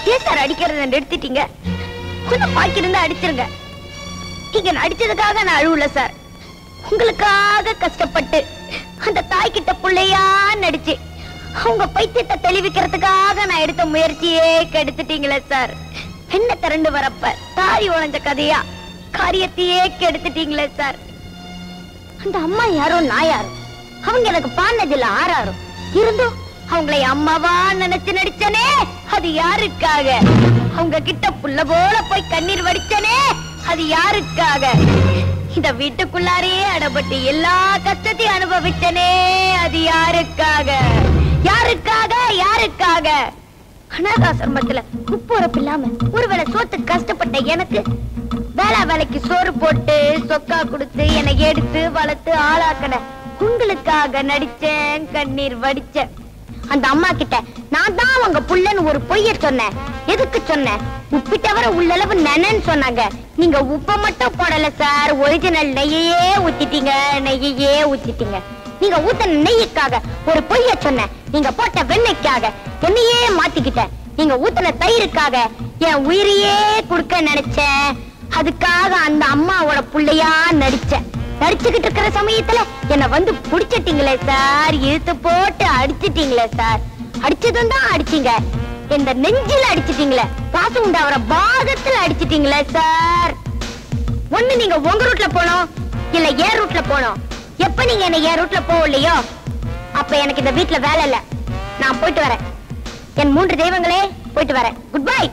ஏன் சார் அடிக்கிறத நிறுத்திட்டீங்க கொஞ்சம் பாக்கி இருந்தா அடிச்சிருங்க நீங்க நடிச்சதுக்காக நான் அழுவல சார் உங்களுக்காக கஷ்டப்பட்டு அந்த தாய் கிட்ட புள்ளையா நடிச்சு அவங்க பைத்தியத்தை தெளிவிக்கிறதுக்காக நான் எடுத்த முயற்சியே கெடுத்துட்டீங்களே சார் என்ன திரண்டு வரப்ப தாரி உழைஞ்ச கதையா காரியத்தையே கெடுத்துட்டீங்களே சார் அந்த அம்மா யாரோ நான் யாரோ அவங்க எனக்கு பாடினதில்ல ஆறாரோ இருந்தும் அவங்களை அம்மாவா நினைச்சு நடிச்சனே அது யாருக்காக அவங்க கிட்ட புள்ள போல போய் கண்ணீர் வடிச்சனே அது யாருக்காக இந்த வீட்டுக்குள்ளாரே அடப்பட்டு எல்லா கஷ்டத்தையும் அனுபவிச்சனே அது யாருக்காக யாருக்காக யாருக்காக அனாதாசிரமத்துல உப்புறப்பு இல்லாம ஒருவேளை சோத்துக்கு கஷ்டப்பட்ட எனக்கு வேலை வேலைக்கு சோறு போட்டு சொக்கா கொடுத்து என்னை எடுத்து வளர்த்து ஆளாக்கன உங்களுக்காக நடிச்சேன் கண்ணீர் வடிச்சேன் அந்த அம்மா கிட்ட நான் தான் உங்க புள்ளன்னு ஒரு பொய்ய சொன்னேன் எதுக்கு சொன்னேன் உப்பிட்டவர உள்ளளவு நெனன்னு சொன்னாங்க நீங்க உப்ப மட்டும் போடல சார் ஒரிஜினல் நெய்யையே ஊத்திட்டீங்க நெய்யையே ஊத்திட்டீங்க நீங்க ஊத்தின நெய்யுக்காக ஒரு பொய்ய சொன்னேன் நீங்க போட்ட வெண்ணெய்க்காக என்னையே மாத்திக்கிட்டேன் நீங்க ஊத்தின தயிருக்காக என் உயிரையே கொடுக்க நினைச்சேன் அதுக்காக அந்த அம்மாவோட புள்ளையா நடிச்சேன் நடிச்சுக்கிட்டு இருக்கிற சமயத்துல என்ன வந்து புடிச்சிட்டீங்களே சார் இழுத்து போட்டு அடிச்சிட்டீங்களே சார் அடிச்சதும் தான் அடிச்சீங்க இந்த நெஞ்சில அடிச்சிட்டீங்களே காசு உண்டாவற பாகத்துல அடிச்சிட்டீங்களே சார் ஒண்ணு நீங்க உங்க ரூட்ல போனோம் இல்ல ஏன் ரூட்ல போனோம் எப்ப நீங்க என்ன ஏன் ரூட்ல போகலையோ அப்ப எனக்கு இந்த வீட்ல வேலை இல்ல நான் போயிட்டு வரேன் என் மூன்று தெய்வங்களே போயிட்டு வரேன் குட் பை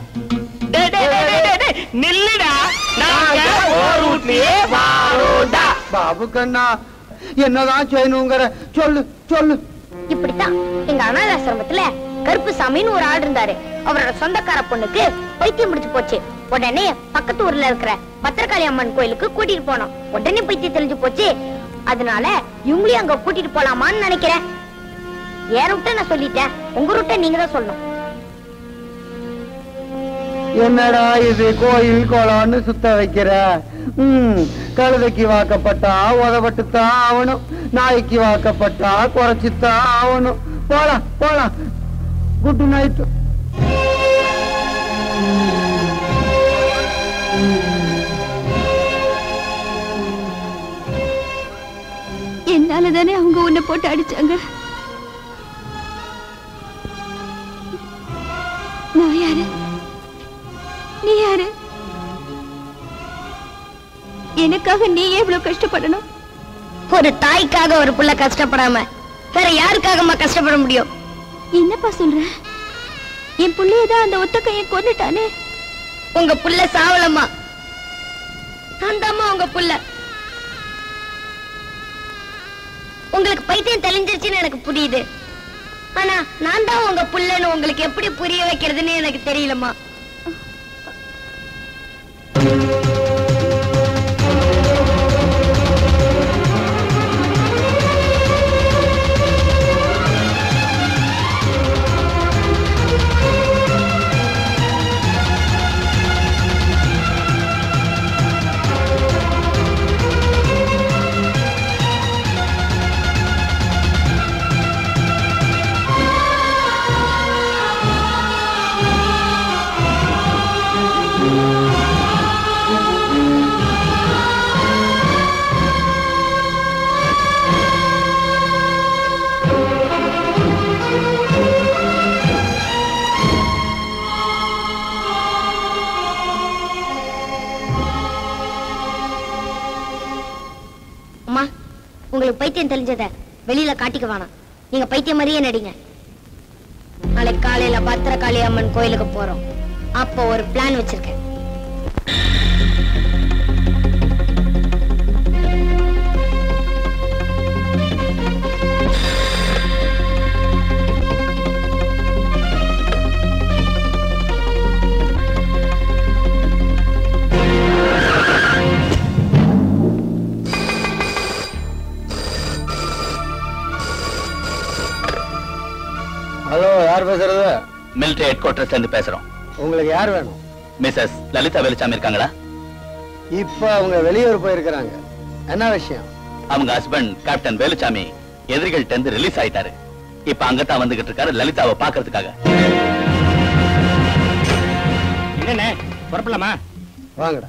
நில்லுடா நாங்க ஓர் வீட்லயே வாரோடா பாபு கண்ணா என்னதான் செய்யணுங்கிற சொல்லு சொல்லு இப்படித்தான் எங்க அனாதாசிரமத்துல கருப்பு சாமின்னு ஒரு ஆள் இருந்தாரு அவரோட சொந்தக்கார பொண்ணுக்கு பைத்தியம் முடிச்சு போச்சு உடனே பக்கத்து ஊர்ல இருக்கிற பத்திரகாளி அம்மன் கோயிலுக்கு கூட்டிட்டு போனோம் உடனே பைத்தியம் தெளிஞ்சு போச்சு அதனால இவங்களையும் அங்க கூட்டிட்டு போலாமான்னு நினைக்கிறேன் என் ரூட்ட நான் சொல்லிட்டேன் உங்க ரூட்ட நீங்க தான் சொல்லணும் என்னடா இது கோயில் குளம்னு சுத்த வைக்கிற ம் கழுதைக்கு வாக்கப்பட்டா உதப்பட்டுத்தான் ஆகணும் நாய்க்கு வாக்கப்பட்டா குறைச்சுத்தான் ஆகணும் போலாம் போலாம் குட் நைட் என்னால தானே அவங்க உன்னை போட்டு அடிச்சாங்க நான் யாரு நீ யாரு எனக்காக நீ எவ்வளவு கஷ்டப்படணும் ஒரு தாய்க்காக ஒரு புள்ள கஷ்டப்படாம வேற யாருக்காகமா கஷ்டப்பட முடியும் என்னப்பா சொல்ற என் புள்ளையதான் அந்த ஒத்த கையை கொண்டுட்டானே உங்க புள்ள சாவலம்மா அந்தாம்மா உங்க புள்ள உங்களுக்கு பைத்தியம் தெளிஞ்சிருச்சுன்னு எனக்கு புரியுது ஆனா நான் தான் உங்க புள்ளன்னு உங்களுக்கு எப்படி புரிய வைக்கிறதுன்னு எனக்கு தெரியலம்மா அம்மா உங்களுக்கு பைத்தியம் தெரிஞ்சத வெளியில காட்டிக்க வேணாம் நீங்க பைத்தியம் மாதிரியே நடிங்க நாளைக்கு காலையில பத்திரகாளி அம்மன் கோயிலுக்கு போறோம் அப்போ ஒரு பிளான் வச்சிருக்கேன் ஹலோ யார் பேசுறது மிலிட்டரி ஹெட் குவார்டர்ஸ்ல இருந்து பேசுறோம் உங்களுக்கு யார் வேணும் மிஸ்ஸஸ் லலிதா வேலுச்சாமி இருக்காங்களா இப்ப அவங்க வெளியூர் போயிருக்கிறாங்க என்ன விஷயம் அவங்க ஹஸ்பண்ட் கேப்டன் வேலுச்சாமி எதிரிகள்ட்ட இருந்து ரிலீஸ் ஆயிட்டாரு இப்ப அங்கதான் வந்துகிட்டு இருக்காரு லலிதாவை பாக்குறதுக்காக என்னண்ணே புறப்படலாமா வாங்கடா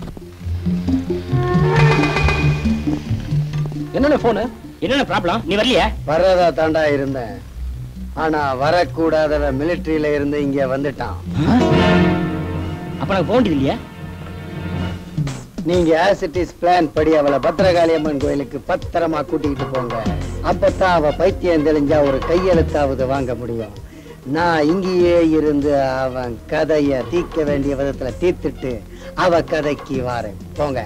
என்னண்ணே போனு என்னென்ன ப்ராப்ளம் நீ வரலையா வர்றதா தாண்டா இருந்தேன் ஆனா வரக்கூடாதவ மிலிட்டரியில இருந்து இங்க வந்துட்டான் அப்ப நாங்க போக வேண்டியது இல்லையா நீங்க ஆசிட்டிஸ் பிளான் படி அவளை பத்திரகாளி அம்மன் கோயிலுக்கு பத்திரமா கூட்டிக்கிட்டு போங்க அப்பதான் அவ பைத்தியம் தெளிஞ்சா ஒரு கையெழுத்தாவது வாங்க முடியும் நான் இங்கேயே இருந்து அவன் கதைய தீர்க்க வேண்டிய விதத்துல தீர்த்துட்டு அவ கதைக்கு வாரேன் போங்க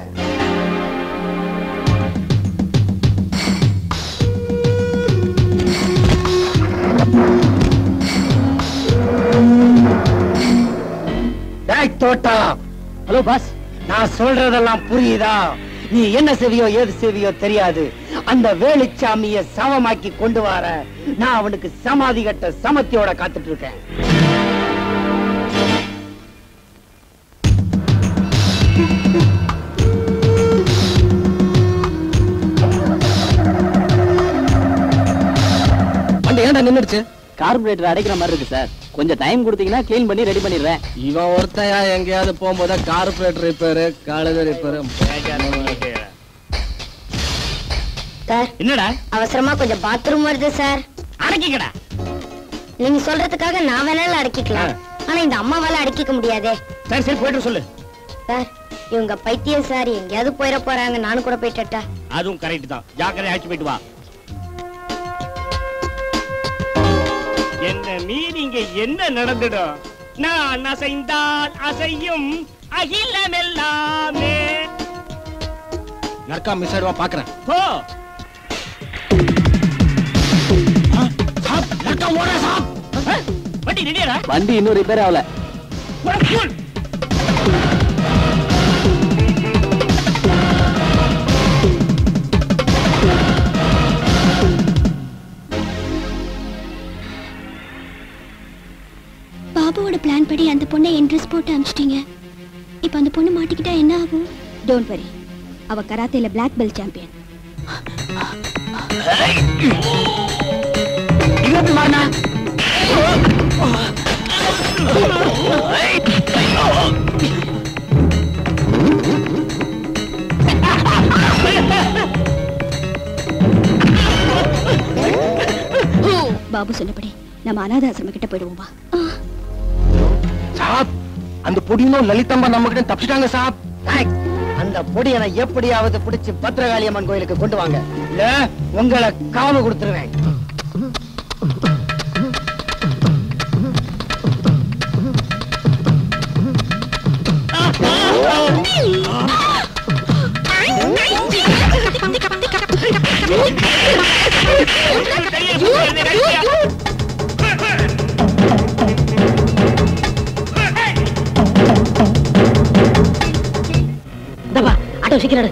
டேய் தோட்டா ஹலோ பாஸ் நான் சொல்றதெல்லாம் புரியுதா நீ என்ன செவியோ ஏது செவியோ தெரியாது அந்த வேலுச்சாமிய சவமாக்கி கொண்டு வர நான் அவனுக்கு சமாதி கட்ட சமத்தியோட காத்துட்டு இருக்கேன் வண்டி ஏன்டா நின்னுடுச்சு கார்பரேட்டர் அடைக்கிற மாதிரி இருக்கு சார் கொஞ்சம் டைம் கொடுத்தீங்கன்னா க்ளீன் பண்ணி ரெடி பண்ணிடுறேன் இவன் ஒருத்தையா எங்கேயாவது போகும்போது கார்பரேட்டர் ரிப்பேரு கழுத ரிப்பேரு சார் என்னடா அவசரமா கொஞ்சம் பாத்ரூம் வருது சார் அடக்கிக்கடா நீங்க சொல்றதுக்காக நான் வேணாலும் அடக்கிக்கலாம் ஆனா இந்த அம்மாவால அடக்கிக்க முடியாதே சரி சரி போயிட்டு சொல்லு சார் இவங்க பைத்தியம் சார் எங்கேயாவது போயிட போறாங்க நானும் கூட போயிட்டா அதுவும் கரெக்ட் தான் ஜாக்கிரதை அழைச்சு போயிட்டு வா என்ன மீறி இங்க என்ன நடந்துடும் நான் அசைந்தால் அசையும் அகிலமெல்லாமே நற்கா மிஸ் ஆயிடுவா பாக்குறேன் போ வண்டி ரெடியாடா வண்டி இன்னும் ரிப்பேர் ஆகல பாபுவோட பிளான் படி அந்த பொண்ணை இன்ட்ரெஸ்ட் போட்டு அனுப்பிச்சிட்டீங்க இப்போ அந்த பொண்ணு மாட்டிக்கிட்டா என்ன ஆகும் டோன்ட் வரி அவ கராத்தேல பிளாக் பெல்ட் சாம்பியன் பாபு சொன்னபடி நம்ம அனாதாசிரம கிட்ட போயிடுவோம் வா சாப் அந்த பொடியும் லலிதம்பா நம்ம கிட்ட தப்பிச்சிட்டாங்க சாப் அந்த பொடியனை எப்படியாவது பிடிச்சு பத்திரகாளி அம்மன் கோயிலுக்கு கொண்டு வாங்க இல்ல உங்களை காவு கொடுத்துருவேன் ஆட்டோ சீக்கிரம்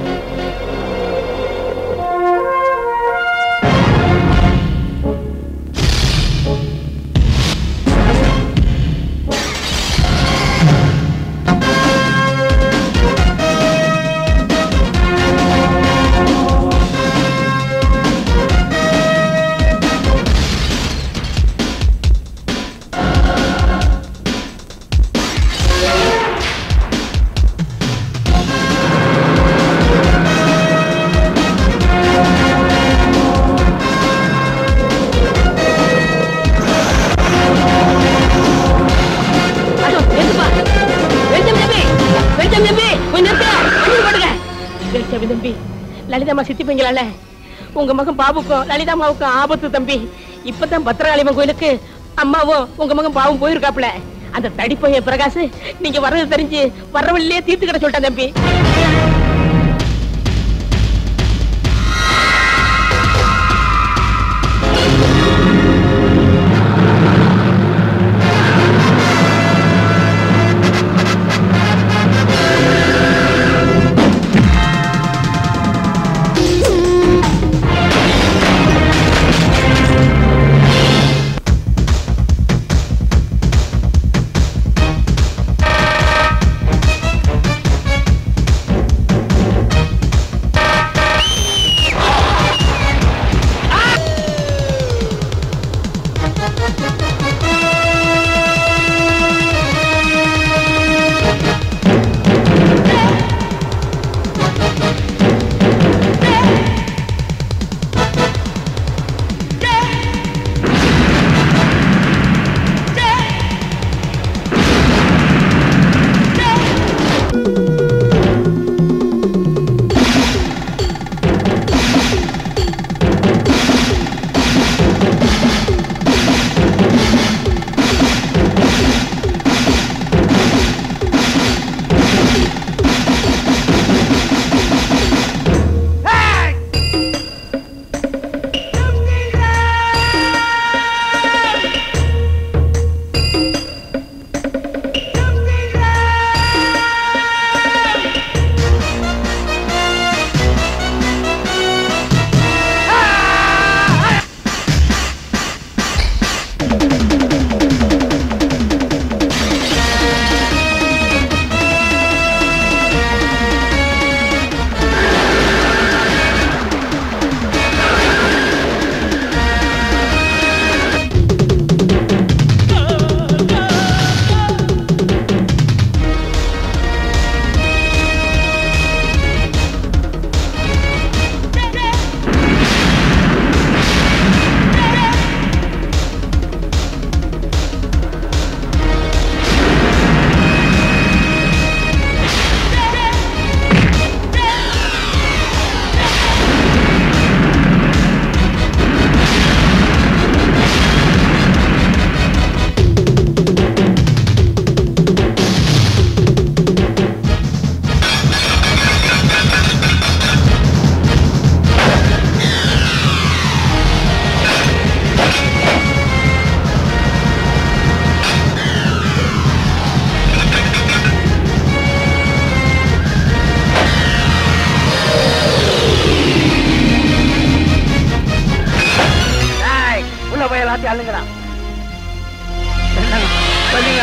தம்பி லலிதாம்மா சித்தி பைங்களால உங்க மகன் பாபுக்கும் லலிதாம்மாவுக்கும் ஆபத்து தம்பி இப்பதான் பத்திரகாளியம்மன் கோயிலுக்கு அம்மாவும் உங்க மகன் பாவும் போயிருக்காப்ல அந்த தடிப்பைய பிரகாஷ் நீங்க வர்றது தெரிஞ்சு வர்றவழிலே தீர்த்து கிட சொல்லிட்டேன் தம்பி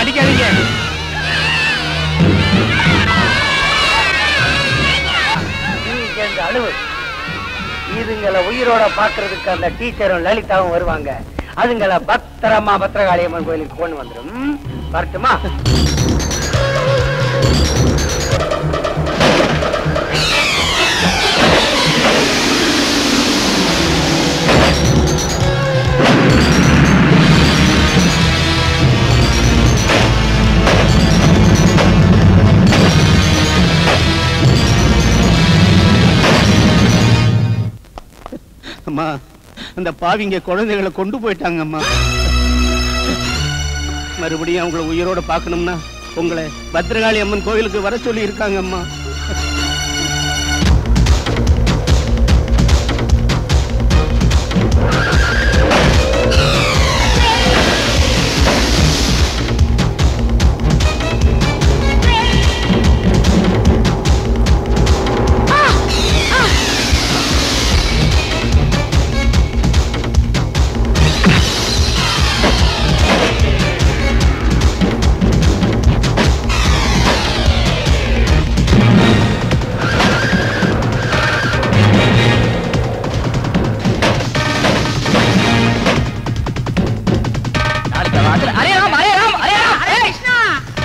அடிக்காதீங்க நீங்க இந்த அழுவு இதுங்களை உயிரோட பாக்குறதுக்கு அந்த டீச்சரும் லலிதாவும் வருவாங்க அதுங்களை பத்திரமா பத்திரகாளியம்மன் கோயிலுக்கு கொண்டு வந்துடும் ம்? வரட்டுமா அம்மா அந்த பாவிங்க குழந்தைகளை கொண்டு போயிட்டாங்க அம்மா மறுபடியும் அவங்கள உயிரோட பார்க்கணும்னா உங்களை பத்ரகாளி அம்மன் கோயிலுக்கு வர சொல்லி இருக்காங்க அம்மா அரே ராம் அரே ராம் அரே ராம் அரே கிருஷ்ணா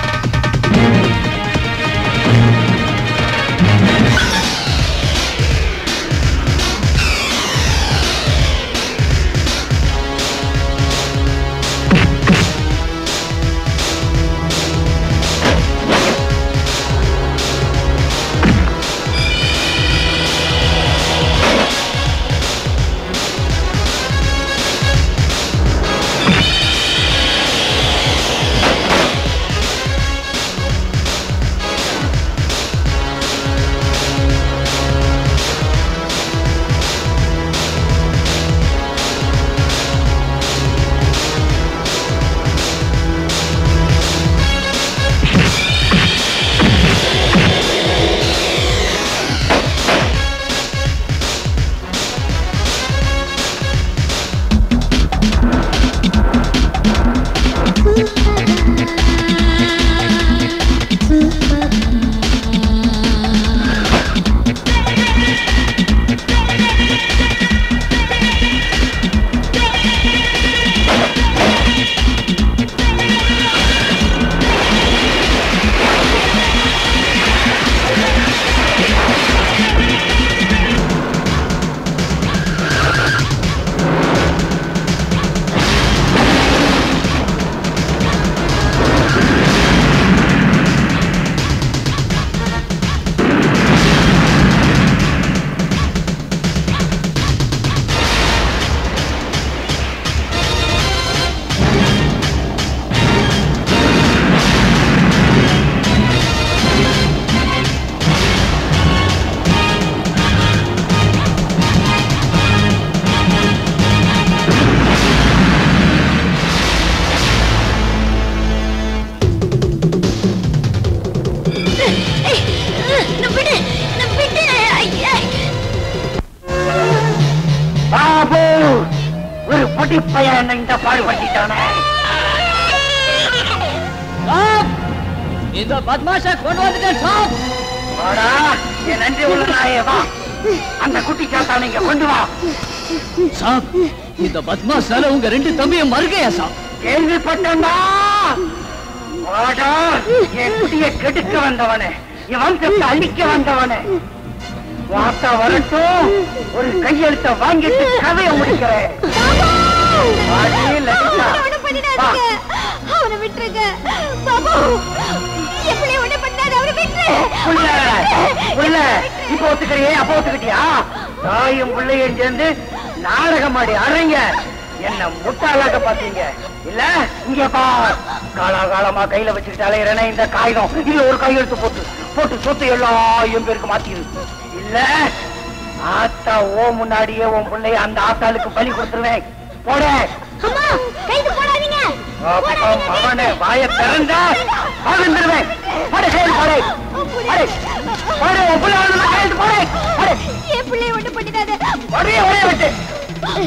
பாபு ஒரு பொடிப்பையன் என்ன இந்த பாடுபடுத்திட்டானே இந்த பத்மாஷா கொண்டு வந்துட்டேன் சாப் வாடா என் நன்றி உள்ள நாயே வா அந்த குட்டி சாத்தானை இங்க கொண்டு வா சாப் இந்த பத்மாஷால உங்க ரெண்டு தம்பியும் மறுகையா சாப் கேள்விப்பட்டா வாடா என் குடிய கெடுக்க வந்தவனே என் வம்சத்தை அழிக்க வந்தவனே வார்த்தா வரட்டும் ஒரு கையெழுத்த வாங்கிட்டு கதையை முடிக்கிறேன் வாடி, லலிதா. வா. அவனை விட்டுருங்க பாபு எப்படி ஒண்ணு பண்ணாரு அவரை விட்டுரு புள்ள புள்ள இப்ப ஒத்துக்கிறியே அப்ப ஒத்துக்கிட்டியா தாயும் பிள்ளையும் சேர்ந்து நாடகம் ஆடி அறைங்க என்ன முட்டாளாக்க பாத்தீங்க இல்ல இங்க பார் காலாகாலமா கையில வச்சுக்கிட்டு அலையிறேனே இந்த காகிதம் இதுல ஒரு கையெழுத்து போட்டு போட்டு சொத்து எல்லாயும் பேருக்கு மாத்திரு இல்ல ஆத்தா ஓ முன்னாடியே உன் பிள்ளைய அந்த ஆத்தாளுக்கு பலி கொடுத்துருவேன் போட அம்மா கைது போடாதீங்க அப்பம் அவனே வாய திறந்த பகிர்ந்துருவேன் போட கையில் போடே போடே போடே உன் பிள்ளை வந்து கையெழுத்து போடே போடே என் பிள்ளைய ஒண்ணு பண்ணிடாத ஒரே ஒரே விட்டு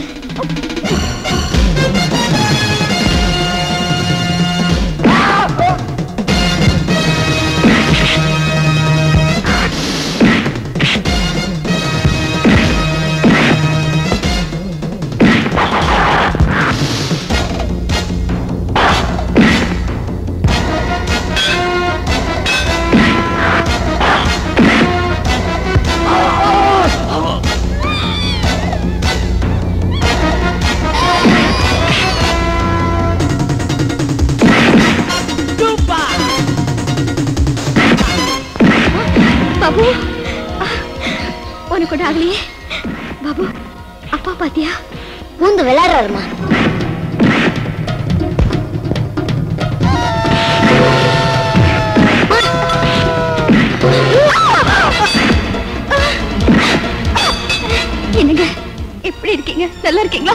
ஆ, ஓ. பாபு உனக்கு கூட ஆகலையே பாபு அப்பா பாத்தியா பூந்து விளையாடுறாருமா என்னங்க எப்படி இருக்கீங்க நல்லா இருக்கீங்களா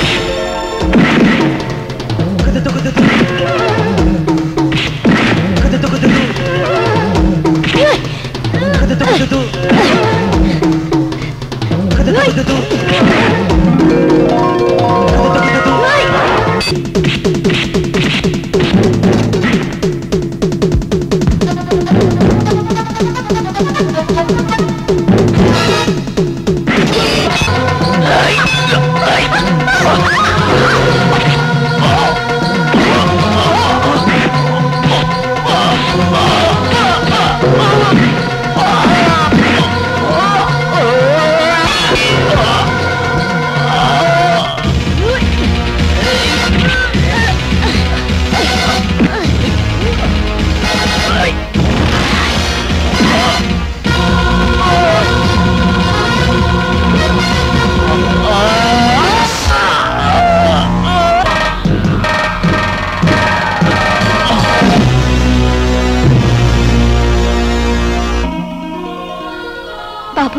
பாபு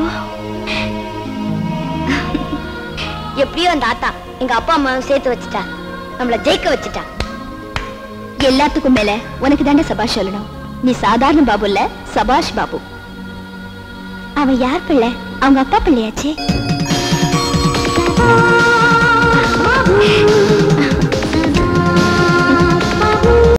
எப்படியோ அந்த ஆத்தா எங்க அப்பா அம்மாவும் சேர்த்து வச்சுட்டா நம்மள ஜெயிக்க வச்சுட்டா எல்லாத்துக்கும் மேல உனக்கு தாண்ட சபாஷ் சொல்லணும் நீ சாதாரண பாபு இல்ல சபாஷ் பாபு அவன் யார் பிள்ளை அவங்க அப்பா பிள்ளையாச்சே